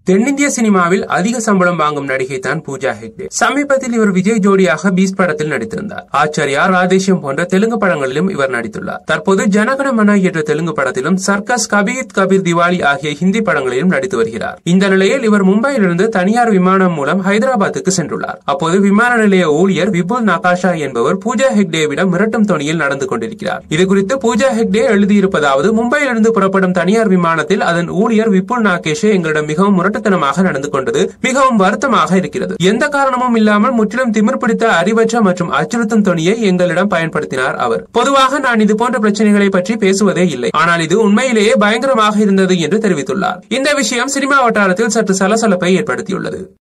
தென்னிந்திய சினிமாவில் அதிக சம்பளம் வாங்கும் நடிகை தான் பூஜா ஹெக்டே சமீபத்தில் இவர் விஜய் ஜோடியாக பீஸ் படத்தில் நடித்திருந்தார் ஆச்சாரியா ராதேஷம் போன்ற தெலுங்கு படங்களிலும் இவர் நடித்துள்ளார் தற்போது ஜனகணமன என்ற தெலுங்கு படத்திலும் சர்க்கஸ் கபீர் கபீர் திவாலி ஆகிய ஹிந்தி படங்களிலும் நடித்து வருகிறார் இந்த நிலையில் இவர் மும்பையிலிருந்து தனியார் விமானம் மூலம் ஹைதராபாத்துக்கு சென்றுள்ளார் அப்போது விமான நிலைய ஊழியர் விபுல் நகாஷா என்பவர் பூஜா ஹெக்டேவிடம் மிரட்டும் தொனியில் நடந்து கொண்டிருக்கிறார் இதுகுறித்து பூஜா ஹெக்டே எழுதியிருப்பதாவது மும்பையிலிருந்து புறப்படும் தனியார் விமானத்தில் அதன் ஊழியர் விபுல் நாகேஷே எங்களிடம் மிகவும் முரட்டுத்தனமாக நடந்து கொண்டது மிகவும் வருத்தமாக இருக்கிறது எந்த காரணமும் இல்லாமல் முற்றிலும் திமிர் பிடித்த அறிவற்ற மற்றும் அச்சுறுத்தும் தொனியை எங்களிடம் பயன்படுத்தினார் அவர் பொதுவாக நான் இது போன்ற பிரச்சனைகளை பற்றி பேசுவதே இல்லை ஆனால் இது உண்மையிலேயே பயங்கரமாக இருந்தது என்று தெரிவித்துள்ளார் இந்த விஷயம் சினிமா வட்டாரத்தில் சற்று சலசலப்பை ஏற்படுத்தியுள்ளது